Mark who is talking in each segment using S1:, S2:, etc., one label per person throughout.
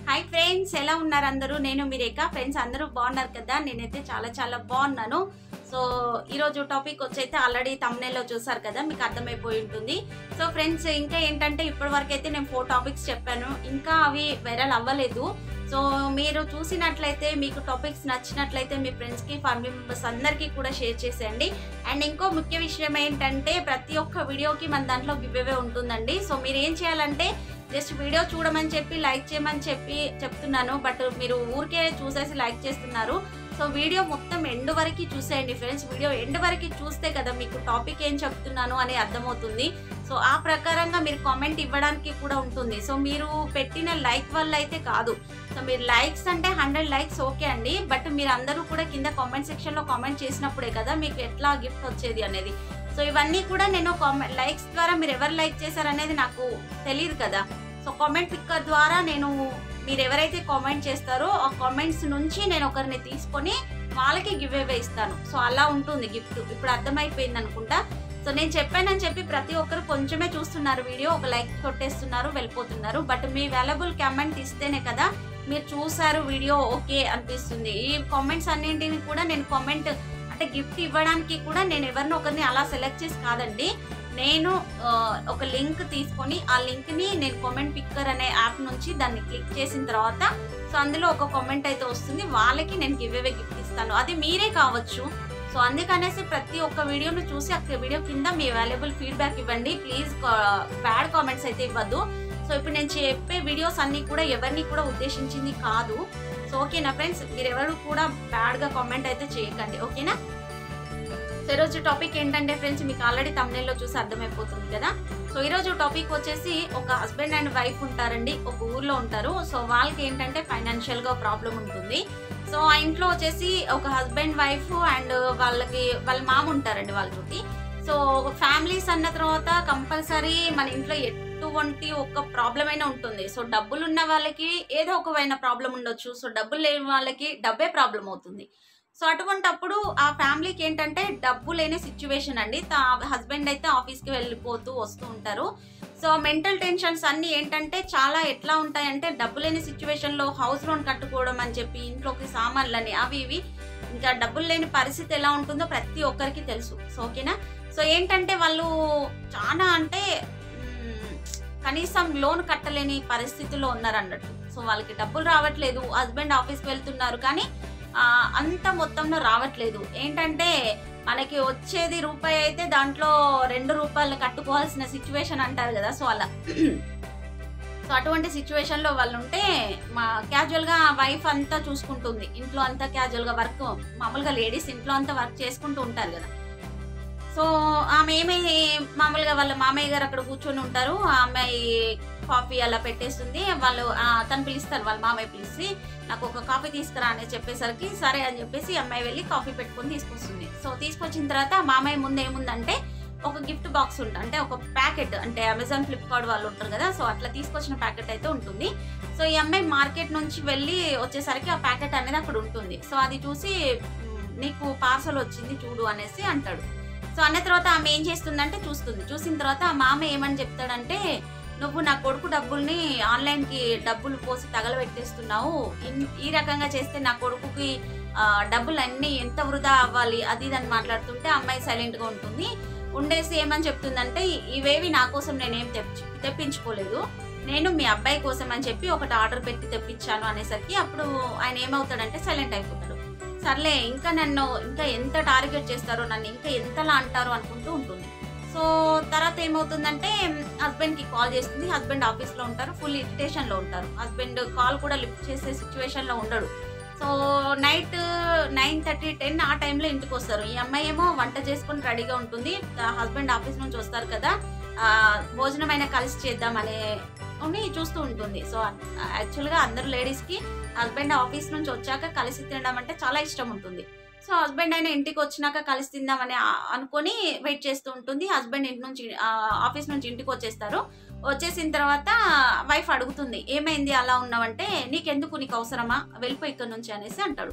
S1: hi friends ఎలా ఉన్నారు అందరూ నేను మీ రేఖ ఫ్రెండ్స్ అందరూ బాగున్నారు కదా నేనైతే చాలా చాలా బాగున్నాను సో ఈరోజు టాపిక్ వచ్చైతే ఆల్రెడీ తమ్నేలో చూసారు కదా మీకు అర్థమైపోయి ఉంటుంది సో ఫ్రెండ్స్ ఇంకా ఏంటంటే ఇప్పటి వరకు అయితే నేను ఫోర్ టాపిక్స్ చెప్పాను ఇంకా అవి వైరల్ అవ్వలేదు సో మీరు చూసినట్లయితే మీకు టాపిక్స్ నచ్చినట్లయితే మీ ఫ్రెండ్స్కి ఫ్యామిలీ మెంబర్స్ అందరికీ కూడా షేర్ చేసేయండి అండ్ ఇంకో ముఖ్య విషయం ఏంటంటే ప్రతి ఒక్క వీడియోకి మన దాంట్లో గివ్వే ఉంటుందండి సో మీరు ఏం చేయాలంటే జస్ట్ వీడియో చూడమని చెప్పి లైక్ చేయమని చెప్పి చెప్తున్నాను బట్ మీరు ఊరికే చూసేసి లైక్ చేస్తున్నారు సో వీడియో మొత్తం ఎండ్ వరకు చూసేయండి ఫ్రెండ్స్ వీడియో ఎండ్ వరకు చూస్తే కదా మీకు టాపిక్ ఏం చెప్తున్నాను అని అర్థమవుతుంది సో ఆ ప్రకారంగా మీరు కామెంట్ ఇవ్వడానికి కూడా ఉంటుంది సో మీరు పెట్టిన లైక్ వల్ల అయితే కాదు సో మీరు లైక్స్ అంటే హండ్రెడ్ లైక్స్ ఓకే అండి బట్ మీరు అందరూ కూడా కింద కామెంట్ సెక్షన్లో కామెంట్ చేసినప్పుడే కదా మీకు ఎట్లా గిఫ్ట్ వచ్చేది అనేది సో ఇవన్నీ కూడా నేను కామెంట్ లైక్స్ ద్వారా మీరు ఎవరు లైక్ చేశారనేది నాకు తెలియదు కదా సో కామెంట్ పిక్కర్ ద్వారా నేను మీరు ఎవరైతే కామెంట్ చేస్తారో ఆ కామెంట్స్ నుంచి నేను ఒకరిని తీసుకొని వాళ్ళకి గివ్ అవే ఇస్తాను సో అలా ఉంటుంది గిఫ్ట్ ఇప్పుడు అర్థమైపోయింది అనుకుంటా సో నేను చెప్పానని చెప్పి ప్రతి ఒక్కరు కొంచెమే చూస్తున్నారు వీడియో ఒక లైక్ కొట్టేస్తున్నారు వెళ్ళిపోతున్నారు బట్ మీ వాల్యుబుల్ కామెంట్ ఇస్తేనే కదా మీరు చూసారు వీడియో ఓకే అనిపిస్తుంది ఈ కామెంట్స్ అన్నింటిని కూడా నేను కామెంట్ అంటే గిఫ్ట్ ఇవ్వడానికి కూడా నేను ఎవరిని ఒకరిని అలా సెలెక్ట్ చేసి కాదండి నేను ఆ, ఒక లింక్ తీసుకొని ఆ లింక్ని నేను కామెంట్ పిక్కర్ అనే యాప్ నుంచి దాన్ని క్లిక్ చేసిన తర్వాత సో అందులో ఒక కామెంట్ అయితే వస్తుంది వాళ్ళకి నేను గివ్ అవే గిఫ్ట్ ఇస్తాను అది మీరే కావచ్చు సో అందుకనేసి ప్రతి ఒక్క వీడియోను చూసి ఆ వీడియో కింద మీ వాల్యుబుల్ ఫీడ్బ్యాక్ ఇవ్వండి ప్లీజ్ బ్యాడ్ కామెంట్స్ అయితే ఇవ్వద్దు సో ఇప్పుడు నేను చెప్పే వీడియోస్ అన్నీ కూడా ఎవరిని కూడా ఉద్దేశించింది కాదు సో ఓకేనా ఫ్రెండ్స్ మీరు ఎవరు కూడా బ్యాడ్గా కామెంట్ అయితే చేయకండి ఓకేనా సో ఈరోజు టాపిక్ ఏంటంటే ఫ్రెండ్స్ మీకు ఆల్రెడీ తమిళలో చూసి అర్థమైపోతుంది కదా సో ఈరోజు టాపిక్ వచ్చేసి ఒక హస్బెండ్ అండ్ వైఫ్ ఉంటారండి ఒక ఊర్లో ఉంటారు సో వాళ్ళకి ఏంటంటే ఫైనాన్షియల్గా ప్రాబ్లం ఉంటుంది సో ఆ ఇంట్లో వచ్చేసి ఒక హస్బెండ్ వైఫ్ అండ్ వాళ్ళకి వాళ్ళ మామ ఉంటారండి వాళ్ళతోటి సో ఫ్యామిలీస్ అన్న తర్వాత కంపల్సరీ మన ఇంట్లో ఎటువంటి ఒక ప్రాబ్లం అయినా ఉంటుంది సో డబ్బులు ఉన్న వాళ్ళకి ఏదో ఒకవైన ప్రాబ్లం ఉండొచ్చు సో డబ్బులు లేని వాళ్ళకి డబ్బే ప్రాబ్లం అవుతుంది సో అటువంటప్పుడు ఆ ఫ్యామిలీకి ఏంటంటే డబ్బు లేని సిచ్యువేషన్ అండి హస్బెండ్ అయితే ఆఫీస్కి వెళ్ళిపోతూ వస్తూ ఉంటారు సో మెంటల్ టెన్షన్స్ అన్నీ ఏంటంటే చాలా ఎట్లా ఉంటాయంటే డబ్బు లేని సిచ్యువేషన్లో హౌస్ లోన్ కట్టుకోవడం అని చెప్పి ఇంట్లోకి సామాన్లని అవి ఇవి ఇంకా డబ్బులు లేని పరిస్థితి ఎలా ఉంటుందో ప్రతి ఒక్కరికి తెలుసు సో ఓకేనా సో ఏంటంటే వాళ్ళు చాలా అంటే మ్, కనీసం లోన్ కట్టలేని పరిస్థితిలో ఉన్నారు అన్నట్టు సో వాళ్ళకి డబ్బులు రావట్లేదు హస్బెండ్ ఆఫీస్కి వెళ్తున్నారు కానీ ఆ, అంత మొత్తంలో రావట్లేదు ఏంటంటే మనకి వచ్చేది రూపాయి అయితే దాంట్లో రెండు రూపాయలు కట్టుకోవాల్సిన సిచ్యువేషన్ అంటారు కదా సో అలా సో అటువంటి సిచ్యువేషన్లో వాళ్ళు ఉంటే మా క్యాజువల్గా వైఫ్ అంతా చూసుకుంటుంది ఇంట్లో అంతా క్యాజువల్గా వర్క్ మామూలుగా లేడీస్ ఇంట్లో అంతా వర్క్ చేసుకుంటూ ఉంటారు కదా సో ఆమె ఏమి మామూలుగా వాళ్ళ మామయ్య గారు అక్కడ కూర్చొని ఉంటారు ఆ అమ్మాయి కాఫీ అలా పెట్టేస్తుంది వాళ్ళు ఆ, తను పిలుస్తారు వాళ్ళ మామయ్య పిలిచి నాకు ఒక కాఫీ తీసుకురా అని చెప్పేసరికి సరే అని చెప్పేసి ఈ అమ్మాయి వెళ్ళి కాఫీ పెట్టుకొని తీసుకొస్తుంది సో తీసుకొచ్చిన తర్వాత ఆ మామయ్య ముందు ఏముందంటే ఒక గిఫ్ట్ బాక్స్ ఉంటుంది అంటే ఒక ప్యాకెట్ అంటే అమెజాన్ ఫ్లిప్కార్ట్ వాళ్ళు ఉంటారు కదా సో అట్లా తీసుకొచ్చిన ప్యాకెట్ అయితే ఉంటుంది సో ఈ అమ్మాయి మార్కెట్ నుంచి వెళ్ళి వచ్చేసరికి ఆ ప్యాకెట్ అనేది అక్కడ ఉంటుంది సో అది చూసి "మ్, నీకు పార్సల్ వచ్చింది చూడు అనేసి అంటాడు సో అన్న తర్వాత ఆమె ఏం చేస్తుందంటే చూస్తుంది చూసిన తర్వాత ఆ మామ ఏమని చెప్తాడంటే నువ్వు నా కొడుకు డబ్బుల్ని ఆన్లైన్కి డబ్బులు పోసి తగలబెట్టేస్తున్నావు ఇన్- ఈ రకంగా చేస్తే నా కొడుకుకి ఆ, డబ్బులు అన్నీ ఎంత వృధా అవ్వాలి అది ఇది అని మాట్లాడుతుంటే అమ్మాయి సైలెంట్గా ఉంటుంది ఉండేసి ఏమని చెప్తుందంటే ఇవేవి నా కోసం నేనేం తెప్పి తెప్పించుకోలేదు నేను మీ అబ్బాయి కోసం అని చెప్పి ఒకటి ఆర్డర్ పెట్టి తెప్పించాను అనేసరికి అప్పుడు ఆయన ఏమవుతాడంటే సైలెంట్ అయిపోతాడు సర్లే ఇంకా నన్ను ఇంకా ఎంత టార్గెట్ చేస్తారో నన్ను ఇంకా ఎంతలా అంటారో అనుకుంటూ ఉంటుంది సో తర్వాత ఏమవుతుందంటే హస్బెండ్కి కాల్ చేస్తుంది హస్బెండ్ ఆఫీస్లో ఉంటారు ఫుల్ ఇరిటేషన్లో ఉంటారు హస్బెండ్ కాల్ కూడా లిఫ్ట్ చేసే సిచ్యువేషన్లో ఉండడు so night nine thirty ten ఆ టైంలో ఇంటికి వస్తారు ఈ అమ్మాయి ఏమో వంట చేసుకొని రెడీగా ఉంటుంది హస్బెండ్ ఆఫీస్ నుంచి వస్తారు కదా ఆ, భోజనమైనా కలిసి చేద్దామనే అని చూస్తూ ఉంటుంది సో యాక్చువల్గా అందరు లేడీస్కి హస్బెండ్ ఆఫీస్ నుంచి వచ్చాక కలిసి తినడం అంటే చాలా ఇష్టం ఉంటుంది సో హస్బెండ్ అయినా ఇంటికి వచ్చినాక కలిసి తిందామని ఆ- అనుకొని వెయిట్ చేస్తూ ఉంటుంది హస్బెండ్ ఇంటి నుంచి ఆ, ఆఫీస్ నుంచి ఇంటికి వచ్చేస్తారు వచ్చేసిన తర్వాత వైఫ్ అడుగుతుంది ఏమైంది అలా ఉన్నావంటే నీకెందుకు నీకు అవసరమా వెళ్ళిపోయి ఇక్కడ నుంచి అనేసి అంటాడు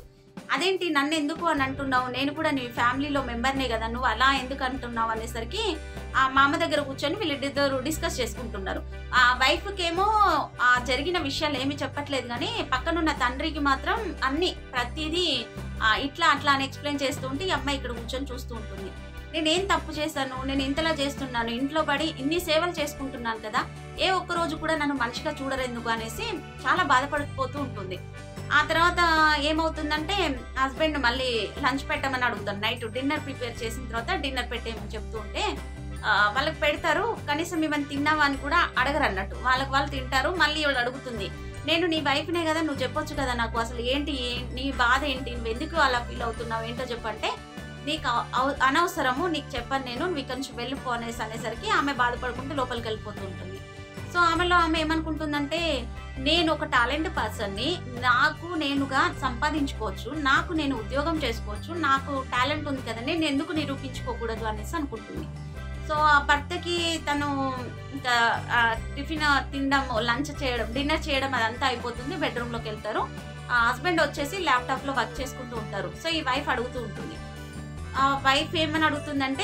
S1: అదేంటి నన్ను ఎందుకు అని అంటున్నావు నేను కూడా నీ ఫ్యామిలీలో మెంబర్నే కదా నువ్వు అలా ఎందుకు అంటున్నావు అనేసరికి ఆ మామ దగ్గర కూర్చొని వీళ్ళిద్దరు డిస్కస్ చేసుకుంటున్నారు ఆ వైఫ్కి ఏమో ఆ జరిగిన విషయాలు ఏమి చెప్పట్లేదు కానీ పక్కనున్న తండ్రికి మాత్రం అన్ని ప్రతిదీ ఆ, ఇట్లా అట్లా అని ఎక్స్ప్లెయిన్ చేస్తూ ఉంటే ఈ అమ్మాయి ఇక్కడ కూర్చొని చూస్తూ ఉంటుంది నేనేం తప్పు చేశాను నేను ఇంతలా చేస్తున్నాను ఇంట్లో పడి ఇన్ని సేవలు చేసుకుంటున్నాను కదా ఏ ఒక్క రోజు కూడా నన్ను మనిషిగా చూడరెందుకు అనేసి చాలా బాధపడిపోతూ ఉంటుంది ఆ తర్వాత ఏమవుతుందంటే హస్బెండ్ మళ్ళీ లంచ్ పెట్టమని అడుగుతాను నైట్ డిన్నర్ ప్రిపేర్ చేసిన తర్వాత డిన్నర్ పెట్టేయమని చెప్తూ ఉంటే ఆ, వాళ్ళకి పెడతారు కనీసం ఏమైనా తిన్నావా అని కూడా అడగరు అన్నట్టు వాళ్ళకి వాళ్ళు తింటారు మళ్ళీ వాళ్ళు అడుగుతుంది నేను నీ వైఫ్నే కదా నువ్వు చెప్పొచ్చు కదా నాకు అసలు ఏంటి ఏ- నీ బాధ ఏంటి నువ్వు ఎందుకు అలా ఫీల్ అవుతున్నావు ఏంటో చెప్పంటే నీకు అవ- అవ- అనవసరము నీకు చెప్పను నేను నువ్వు ఇక్కడి నుంచి వెళ్ళిపో అనేసి అనేసరికి ఆమె బాధపడుకుంటూ లోపలికి వెళ్ళిపోతూ ఉంటుంది సో ఆమెలో ఆమె ఏమనుకుంటుందంటే నేను ఒక టాలెంట్ పర్సన్ని నాకు నేనుగా సంపాదించుకోవచ్చు నాకు నేను ఉద్యోగం చేసుకోవచ్చు నాకు టాలెంట్ ఉంది కదా నేను ఎందుకు నిరూపించుకోకూడదు అనేసి అనుకుంటుంది సో ఆ భర్తకి తను ఇంకా ఆ, టిఫిన్ తినడం లంచ్ చేయడం డిన్నర్ చేయడం అదంతా అయిపోతుంది బెడ్రూమ్లోకి వెళ్తారు ఆ హస్బెండ్ వచ్చేసి ల్యాప్టాప్లో వర్క్ చేసుకుంటూ ఉంటారు సో ఈ వైఫ్ అడుగుతూ ఉంటుంది ఆ వైఫ్ ఏమని అడుగుతుందంటే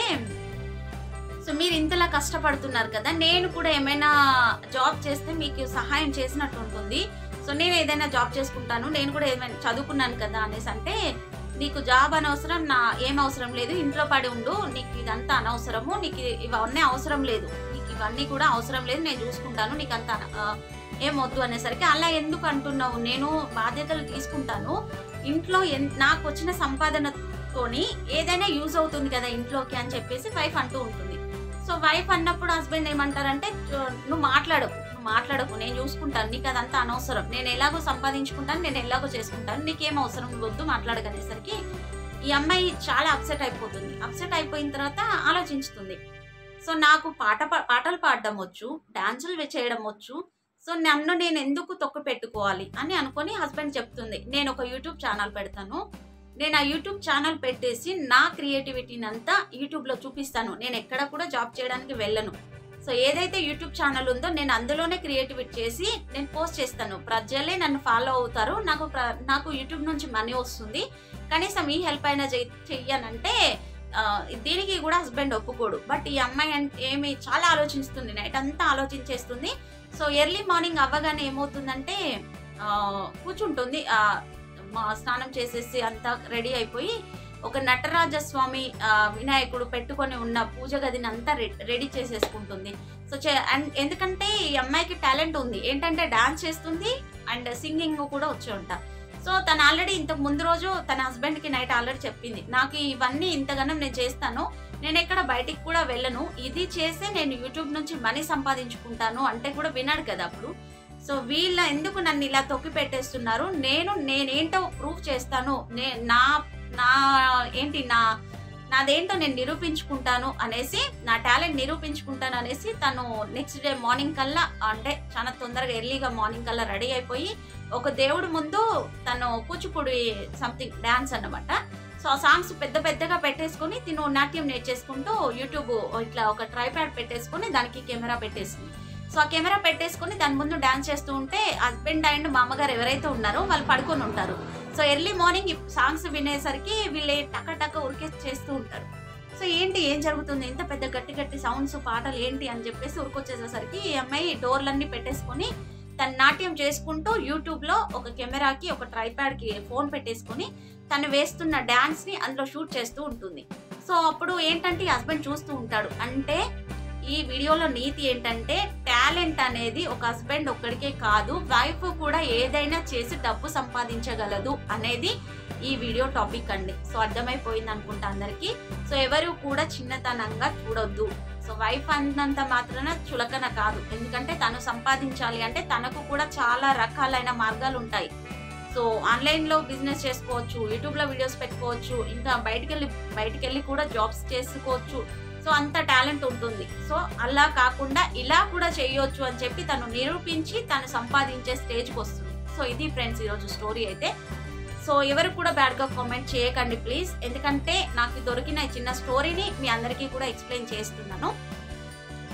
S1: సో మీరు ఇంతలా కష్టపడుతున్నారు కదా నేను కూడా ఏమైనా జాబ్ చేస్తే మీకు సహాయం చేసినట్టు ఉంటుంది సో నేను ఏదైనా జాబ్ చేసుకుంటాను నేను కూడా ఏమైనా చదువుకున్నాను కదా అనేసి అంటే నీకు జాబ్ అనవసరం నా ఏం అవసరం లేదు ఇంట్లో పడి ఉండు నీకు ఇదంతా అనవసరము నీకు ఇవన్నీ అవసరం లేదు నీకు ఇవన్నీ కూడా అవసరం లేదు నేను చూసుకుంటాను నీకు అంత ఆ, ఏం వద్దు అనేసరికి అలా ఎందుకు అంటున్నావు నేను బాధ్యతలు తీసుకుంటాను ఇంట్లో ఎన్- నాకు వచ్చిన సంపాదనతోని ఏదైనా యూజ్ అవుతుంది కదా ఇంట్లోకి అని చెప్పేసి వైఫ్ అంటూ ఉంటుంది సో వైఫ్ అన్నప్పుడు హస్బెండ్ ఏమంటారంటే "చూ- నువ్వు మాట్లాడకు నువ్వు మాట్లాడకు నేను చూసుకుంటాను నీకు అదంతా అనవసరం నేను ఎలాగో సంపాదించుకుంటాను నేను ఎలాగో చేసుకుంటాను నీకేం అవసరం వద్దు మాట్లాడగనేసరికి ఈ అమ్మాయి చాలా అప్సెట్ అయిపోతుంది అప్సెట్ అయిపోయిన తర్వాత ఆలోచించుతుంది సో నాకు పాట పా- పాటలు పాడడం వచ్చు డాన్సులు చేయడం వచ్చు సో నన్ను నేను ఎందుకు తొక్కు పెట్టుకోవాలి అని అనుకొని హస్బెండ్ చెప్తుంది నేను ఒక యూట్యూబ్ ఛానల్ పెడతాను నేను ఆ యూట్యూబ్ ఛానల్ పెట్టేసి నా క్రియేటివిటీని అంతా యూట్యూబ్లో చూపిస్తాను నేను ఎక్కడ కూడా జాబ్ చేయడానికి వెళ్ళను సో ఏదైతే యూట్యూబ్ ఛానల్ ఉందో నేను అందులోనే క్రియేటివిటీ చేసి నేను పోస్ట్ చేస్తాను ప్రజలే నన్ను ఫాలో అవుతారు నాకు ప్ర- నాకు యూట్యూబ్ నుంచి మనీ వస్తుంది కనీసం ఈ హెల్ప్ అయినా చెయ్- చెయ్యనంటే ఆ, దీనికి కూడా హస్బెండ్ ఒప్పుకోడు బట్ ఈ అమ్మాయి అంటే ఏమి చాలా ఆలోచిస్తుంది నైట్ అంతా ఆలోచించేస్తుంది సో ఎర్లీ మార్నింగ్ అవ్వగానే ఏమవుతుందంటే ఆ, కూర్చుంటుంది ఆ, మా స్నానం చేసేసి అంతా రెడీ అయిపోయి ఒక నటరాజ స్వామి ఆ, వినాయకుడు పెట్టుకొని ఉన్న పూజ గదిని అంతా రె- రెడీ చేసేసుకుంటుంది సో చే- అండ్ ఎందుకంటే ఈ అమ్మాయికి టాలెంట్ ఉంది ఏంటంటే డాన్స్ చేస్తుంది అండ్ సింగింగ్ కూడా వచ్చి ఉంటా సో తను ఆల్రెడీ ఇంతకు ముందు రోజు తన హస్బెండ్ కి నైట్ ఆల్రెడీ చెప్పింది నాకు ఇవన్నీ ఇంతగానం నేను చేస్తాను నేను ఎక్కడ బయటికి కూడా వెళ్ళను ఇది చేసే నేను యూట్యూబ్ నుంచి మనీ సంపాదించుకుంటాను అంటే కూడా వినాడు కదా అప్పుడు సో వీళ్ళ ఎందుకు నన్ను ఇలా తొక్కి పెట్టేస్తున్నారు నేను నేనేంటో ప్రూవ్ చేస్తాను నే నా నా ఏంటి నా నాదేంటో నేను నిరూపించుకుంటాను అనేసి నా టాలెంట్ నిరూపించుకుంటాను అనేసి తను నెక్స్ట్ డే మార్నింగ్ కల్లా అంటే చాలా తొందరగా ఎర్లీగా మార్నింగ్ కల్లా రెడీ అయిపోయి ఒక దేవుడి ముందు తను కూచిపూడి సంథింగ్ డాన్స్ అన్నమాట సో ఆ సాంగ్స్ పెద్ద పెద్దగా పెట్టేసుకొని తిను నాట్యం నేర్చేసుకుంటూ యూట్యూబ్ ఇట్లా ఒక ట్రైప్యాడ్ పెట్టేసుకొని దానికి కెమెరా పెట్టేసింది సో ఆ కెమెరా పెట్టేసుకొని దాని ముందు డాన్స్ చేస్తూ ఉంటే హస్బెండ్ అండ్ మా అమ్మగారు ఎవరైతే ఉన్నారో వాళ్ళు పడుకొని ఉంటారు సో ఎర్లీ మార్నింగ్ సాంగ్స్ వినేసరికి వీళ్ళు టక టక ఉరికే చేస్తూ ఉంటారు సో ఏంటి ఏం జరుగుతుంది ఇంత పెద్ద గట్టి గట్టి సౌండ్స్ పాటలు ఏంటి అని చెప్పేసి ఉరికొచ్చేసేసరికి ఈ అమ్మాయి డోర్లన్నీ పెట్టేసుకొని తను నాట్యం చేసుకుంటూ యూట్యూబ్లో ఒక కెమెరాకి ఒక ట్రైప్యాడ్కి ఫోన్ పెట్టేసుకొని తను వేస్తున్న డాన్స్ని అందులో షూట్ చేస్తూ ఉంటుంది సో అప్పుడు ఏంటంటే హస్బెండ్ చూస్తూ ఉంటాడు అంటే ఈ వీడియోలో నీతి ఏంటంటే టాలెంట్ అనేది ఒక హస్బెండ్ ఒక్కడికే కాదు వైఫ్ కూడా ఏదైనా చేసి డబ్బు సంపాదించగలదు అనేది ఈ వీడియో టాపిక్ అండి సో అర్థమైపోయింది అనుకుంటా అందరికీ సో ఎవరు కూడా చిన్నతనంగా చూడొద్దు సో వైఫ్ అన్నంత మాత్రాన చులకన కాదు ఎందుకంటే తను సంపాదించాలి అంటే తనకు కూడా చాలా రకాలైన మార్గాలు ఉంటాయి సో ఆన్లైన్లో బిజినెస్ చేసుకోవచ్చు యూట్యూబ్లో వీడియోస్ పెట్టుకోవచ్చు ఇంకా బయటికి వెళ్ళి బయటికి వెళ్ళి కూడా జాబ్స్ చేసుకోవచ్చు సో అంత టాలెంట్ ఉంటుంది సో అలా కాకుండా ఇలా కూడా చేయొచ్చు అని చెప్పి తను నిరూపించి తను సంపాదించే స్టేజ్కి వస్తుంది సో ఇది ఫ్రెండ్స్ ఈరోజు స్టోరీ అయితే సో ఎవరు కూడా బ్యాడ్గా కామెంట్ చేయకండి ప్లీజ్ ఎందుకంటే నాకు దొరికిన ఈ చిన్న స్టోరీని మీ అందరికీ కూడా ఎక్స్ప్లెయిన్ చేస్తున్నాను so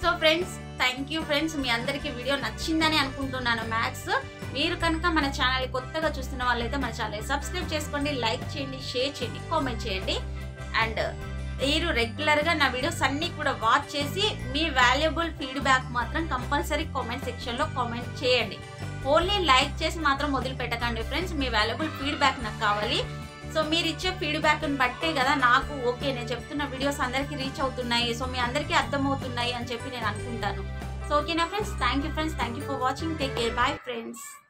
S1: so friends thank you friends మీ అందరికీ వీడియో నచ్చిందని అనుకుంటున్నాను మ్యాథ్స్ మీరు కనుక మన ఛానల్ కొత్తగా చూస్తున్న వాళ్ళైతే మన ఛానల్ సబ్స్క్రైబ్ చేసుకోండి లైక్ చేయండి షేర్ చేయండి కామెంట్ చేయండి అండ్ మీరు రెగ్యులర్గా నా వీడియోస్ అన్నీ కూడా వాచ్ చేసి మీ వాల్యుబుల్ ఫీడ్బ్యాక్ మాత్రం కంపల్సరీ కామెంట్ సెక్షన్లో కామెంట్ చేయండి ఓన్లీ లైక్ చేసి మాత్రం వదిలిపెట్టకండి ఫ్రెండ్స్ మీ వాల్యుబుల్ ఫీడ్బ్యాక్ నాకు కావాలి సో మీరు ఇచ్చే ఫీడ్బ్యాక్ని బట్టే కదా నాకు ఓకే నేను చెప్తున్న వీడియోస్ అందరికీ రీచ్ అవుతున్నాయి సో మీ అందరికీ అర్థమవుతున్నాయి అని చెప్పి నేను అనుకుంటాను సో ఓకేనా friends thank you friends thank you for watching take care bye friends